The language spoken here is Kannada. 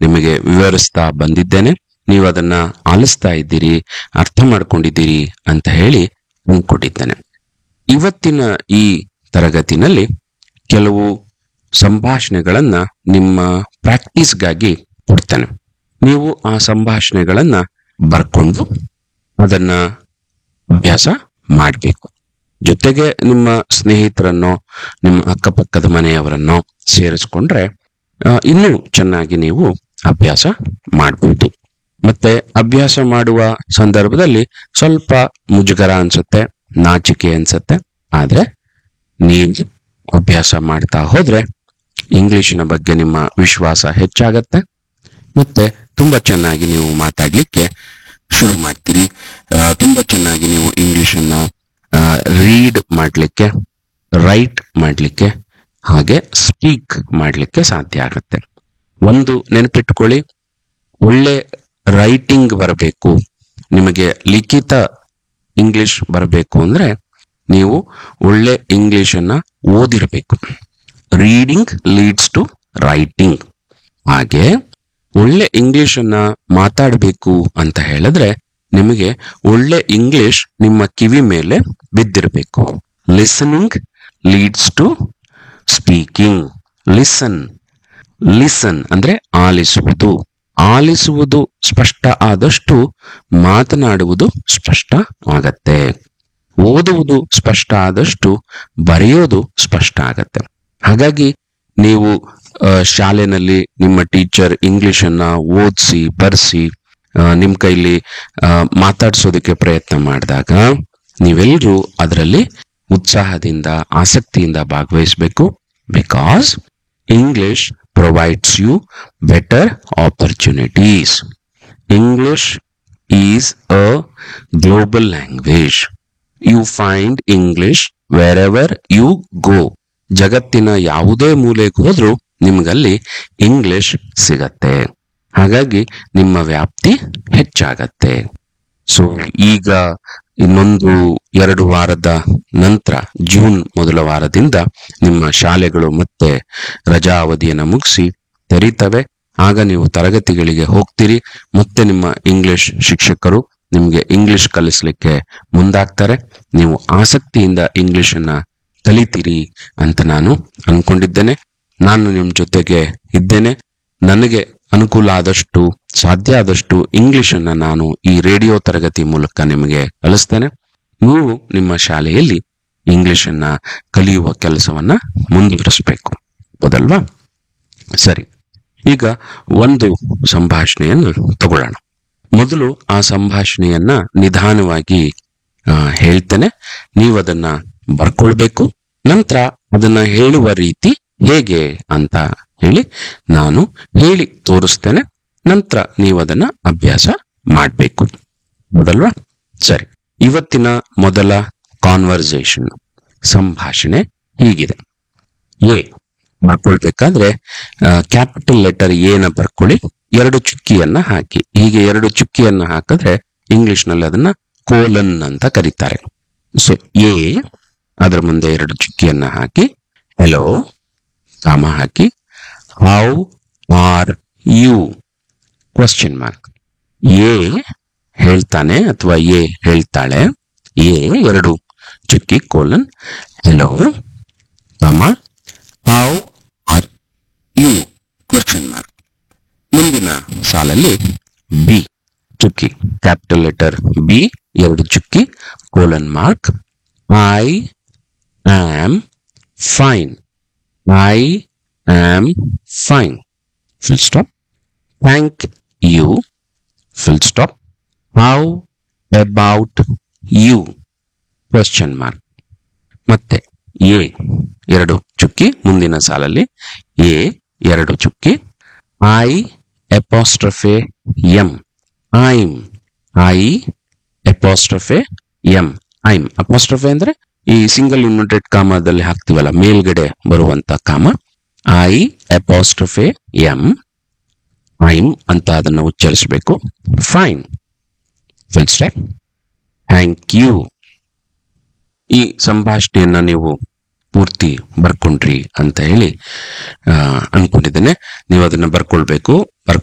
ನಿಮಗೆ ವಿವರಿಸ್ತಾ ಬಂದಿದ್ದೇನೆ ನೀವು ಅದನ್ನ ಆಲಿಸ್ತಾ ಇದ್ದೀರಿ ಅರ್ಥ ಮಾಡ್ಕೊಂಡಿದ್ದೀರಿ ಅಂತ ಹೇಳಿ ಅಂದ್ಕೊಂಡಿದ್ದೇನೆ ಇವತ್ತಿನ ಈ ತರಗತಿನಲ್ಲಿ ಕೆಲವು ಸಂಭಾಷಣೆಗಳನ್ನ ನಿಮ್ಮ ಪ್ರಾಕ್ಟೀಸ್ಗಾಗಿ ಕೊಡ್ತೇನೆ ನೀವು ಆ ಸಂಭಾಷಣೆಗಳನ್ನ ಬರ್ಕೊಂಡು ಅದನ್ನ ಅಭ್ಯಾಸ ಮಾಡಬೇಕು ಜೊತೆಗೆ ನಿಮ್ಮ ಸ್ನೇಹಿತರನ್ನೋ ನಿಮ್ಮ ಅಕ್ಕಪಕ್ಕದ ಮನೆಯವರನ್ನೋ ಸೇರಿಸ್ಕೊಂಡ್ರೆ ಆ, ಇನ್ನೂ ಚೆನ್ನಾಗಿ ನೀವು ಅಭ್ಯಾಸ ಮಾಡಬಹುದು ಮತ್ತೆ ಅಭ್ಯಾಸ ಮಾಡುವ ಸಂದರ್ಭದಲ್ಲಿ ಸ್ವಲ್ಪ ಮುಜುಗರ ಅನ್ಸುತ್ತೆ ನಾಚಿಕೆ ಅನ್ಸುತ್ತೆ ಆದ್ರೆ ನೀವು ಅಭ್ಯಾಸ ಮಾಡ್ತಾ ಹೋದ್ರೆ ಇಂಗ್ಲಿಶಿನ ಬಗ್ಗೆ ನಿಮ್ಮ ವಿಶ್ವಾಸ ಹೆಚ್ಚಾಗತ್ತೆ ಮತ್ತೆ ತುಂಬಾ ಚೆನ್ನಾಗಿ ನೀವು ಮಾತಾಡ್ಲಿಕ್ಕೆ ಶುರು ಮಾಡ್ತೀರಿ ಆ, ತುಂಬಾ ಚೆನ್ನಾಗಿ ನೀವು ಇಂಗ್ಲಿಷ್ ಅನ್ನ ರೀಡ್ ಮಾಡ್ಲಿಕ್ಕೆ ರೈಟ್ ಮಾಡ್ಲಿಕ್ಕೆ ಹಾಗೆ ಸ್ಪೀಕ್ ಮಾಡ್ಲಿಕ್ಕೆ ಸಾಧ್ಯ ಆಗುತ್ತೆ ಒಂದು ನೆನಪಿಟ್ಕೊಳ್ಳಿ ಒಳ್ಳೆ ರೈಟಿಂಗ್ ಬರಬೇಕು ನಿಮಗೆ ಲಿಖಿತ ಇಂಗ್ಲಿಷ್ ಬರಬೇಕು ಅಂದ್ರೆ ನೀವು ಒಳ್ಳೆ ಇಂಗ್ಲಿಷ್ ಅನ್ನ ಓದಿರಬೇಕು ರೀಡಿಂಗ್ ಲೀಡ್ಸ್ ಟು ರೈಟಿಂಗ್ ಹಾಗೆ ಒಳ್ಳೆ ಇಂಗ್ಲಿಷ್ ಅನ್ನ ಮಾತಾಡಬೇಕು ಅಂತ ಹೇಳಿದ್ರೆ ನಿಮಗೆ ಒಳ್ಳೆ ಇಂಗ್ಲಿಷ್ ನಿಮ್ಮ ಕಿವಿ ಮೇಲೆ ಬಿದ್ದಿರಬೇಕು listening leads to speaking listen listen ಅಂದ್ರೆ ಆಲಿಸುವುದು ಆಲಿಸುವುದು ಸ್ಪಷ್ಟ ಆದಷ್ಟು ಮಾತನಾಡುವುದು ಸ್ಪಷ್ಟ ಆಗತ್ತೆ ಓದುವುದು ಸ್ಪಷ್ಟ ಆದಷ್ಟು ಬರೆಯೋದು ಸ್ಪಷ್ಟ ಆಗತ್ತೆ ಹಾಗಾಗಿ ನೀವು ಆ, ಶಾಲೆನಲ್ಲಿ ನಿಮ್ಮ ಟೀಚರ್ ಇಂಗ್ಲಿಷ್ ಅನ್ನ ಓದಿಸಿ ಬರ್ಸಿ ನಿಮ್ ಕೈಲಿ ಆ, ಮಾತಾಡ್ಸೋದಕ್ಕೆ ಪ್ರಯತ್ನ ಮಾಡಿದಾಗ ನೀವೆಲ್ಲರೂ ಅದರಲ್ಲಿ ಉತ್ಸಾಹದಿಂದ ಆಸಕ್ತಿಯಿಂದ ಭಾಗವಹಿಸಬೇಕು because English provides you better opportunities English is a global language you find English wherever you go ಜಗತ್ತಿನ ಯಾವುದೇ ಮೂಲೆಗೆ ಹೋದ್ರೂ ನಿಮ್ಗಲ್ಲಿ ಇಂಗ್ಲಿಷ್ ಸಿಗತ್ತೆ ಹಾಗಾಗಿ ನಿಮ್ಮ ವ್ಯಾಪ್ತಿ ಹೆಚ್ಚಾಗತ್ತೆ ಸೊ ಈಗ ಇನ್ನೊಂದು ಎರಡು ವಾರದ ನಂತರ ಜೂನ್ ಮೊದಲ ವಾರದಿಂದ ನಿಮ್ಮ ಶಾಲೆಗಳು ಮತ್ತೆ ರಜಾ ಅವಧಿಯನ್ನ ಮುಗಿಸಿ ತೆರೀತವೆ ಆಗ ನೀವು ತರಗತಿಗಳಿಗೆ ಹೋಗ್ತೀರಿ ಮತ್ತೆ ನಿಮ್ಮ ಇಂಗ್ಲಿಷ್ ಶಿಕ್ಷಕರು ನಿಮ್ಗೆ ಇಂಗ್ಲಿಷ್ ಕಲಿಸ್ಲಿಕ್ಕೆ ಮುಂದಾಗ್ತಾರೆ ನೀವು ಆಸಕ್ತಿಯಿಂದ ಇಂಗ್ಲಿಷ್ ಅನ್ನ ಕಲಿತೀರಿ ಅಂತ ನಾನು ಅನ್ಕೊಂಡಿದ್ದೇನೆ ನಾನು ನಿಮ್ ಜೊತೆಗೆ ಇದ್ದೇನೆ ನನಗೆ ಅನುಕೂಲ ಆದಷ್ಟು ಸಾಧ್ಯ ಆದಷ್ಟು ಇಂಗ್ಲಿಷ್ ಅನ್ನ ನಾನು ಈ ರೇಡಿಯೋ ತರಗತಿ ಮೂಲಕ ನಿಮಗೆ ಕಲಿಸ್ತೇನೆ ನೀವು ನಿಮ್ಮ ಶಾಲೆಯಲ್ಲಿ ಇಂಗ್ಲಿಷ್ ಅನ್ನ ಕಲಿಯುವ ಕೆಲಸವನ್ನ ಮುಂದುವರಿಸಬೇಕು ಹೌದಲ್ವಾ ಸರಿ ಈಗ ಒಂದು ಸಂಭಾಷಣೆಯನ್ನು ತಗೊಳ್ಳೋಣ ಮೊದಲು ಆ ಸಂಭಾಷಣೆಯನ್ನ ನಿಧಾನವಾಗಿ ಆ, ಹೇಳ್ತೇನೆ ನೀವು ಅದನ್ನ ಬರ್ಕೊಳ್ಬೇಕು ನಂತರ ಅದನ್ನ ಹೇಳುವ ರೀತಿ ಹೇಗೆ ಅಂತ ಹೇಳಿ ನಾನು ಹೇಳಿ ತೋರಿಸ್ತೇನೆ ನಂತರ ನೀವು ಅದನ್ನ ಅಭ್ಯಾಸ ಮಾಡಬೇಕು ಹೌದಲ್ವಾ ಸರಿ ಇವತ್ತಿನ ಮೊದಲ ಕಾನ್ವರ್ಸೇಷನ್ ಸಂಭಾಷಣೆ ಹೀಗಿದೆ ಎ ಬರ್ಕೊಳ್ಬೇಕಾದ್ರೆ ಕ್ಯಾಪಿಟಲ್ ಲೆಟರ್ ಎನ ಬರ್ಕೊಳ್ಳಿ ಎರಡು ಚುಕ್ಕಿಯನ್ನ ಹಾಕಿ ಹೀಗೆ ಎರಡು ಚುಕ್ಕಿಯನ್ನ ಹಾಕಿದ್ರೆ ಇಂಗ್ಲಿಷ್ ನಲ್ಲಿ ಅದನ್ನ ಕೋಲನ್ ಅಂತ ಕರೀತಾರೆ ಸೊ ಎ ಅದರ ಮುಂದೆ ಎರಡು ಚುಕ್ಕಿಯನ್ನ ಹಾಕಿ ಹೆಲೋ ಕಾಮ ಹಾಕಿ how are you question mark A ಹೇಳ್ತಾನೆ ಅಥವಾ ಎ ಹೇಳ್ತಾಳೆ ಎ ಎರಡು ಚುಕ್ಕಿ colon hello comma how are you question mark ಮುಂದಿನ ಸಾಲಲ್ಲಿ ಬಿ ಚುಕ್ಕಿ ಕ್ಯಾಪಿಟಲ್ ಲೆಟರ್ ಬಿ ಎರಡು ಚುಕ್ಕಿ colon mark I am fine I am fine full stop thank you full stop how about you question mark ಮತ್ತೆ ಎ ಎರಡು ಚುಕ್ಕಿ ಮುಂದಿನ ಸಾಲಲ್ಲಿ ಎ ಎರಡು ಚುಕ್ಕಿ I apostrophe M I'm I apostrophe M I'm apostrophe ಅಂದ್ರೆ ಈ ಸಿಂಗಲ್ ಯುನಿಟೆಡ್ ಕಾಮದಲ್ಲಿ ಹಾಕ್ತಿವಲ್ಲ ಮೇಲ್ಗಡೆ ಬರುವಂತ ಕಾಮ ಐ ಎಪಾಸ್ಟ್ರಫೆ ಎಂ ಐಮ್ ಅಂತ ಅದನ್ನ ಉಚ್ಚರಿಸಬೇಕು fine full stop thank you ಈ ಸಂಭಾಷಣೆಯನ್ನ ನೀವು ಪೂರ್ತಿ ಬರ್ಕೊಂಡ್ರಿ ಅಂತ ಹೇಳಿ ಆ, ಅನ್ಕೊಂಡಿದ್ದೇನೆ ನೀವು ಅದನ್ನ ಬರ್ಕೊಳ್ಬೇಕು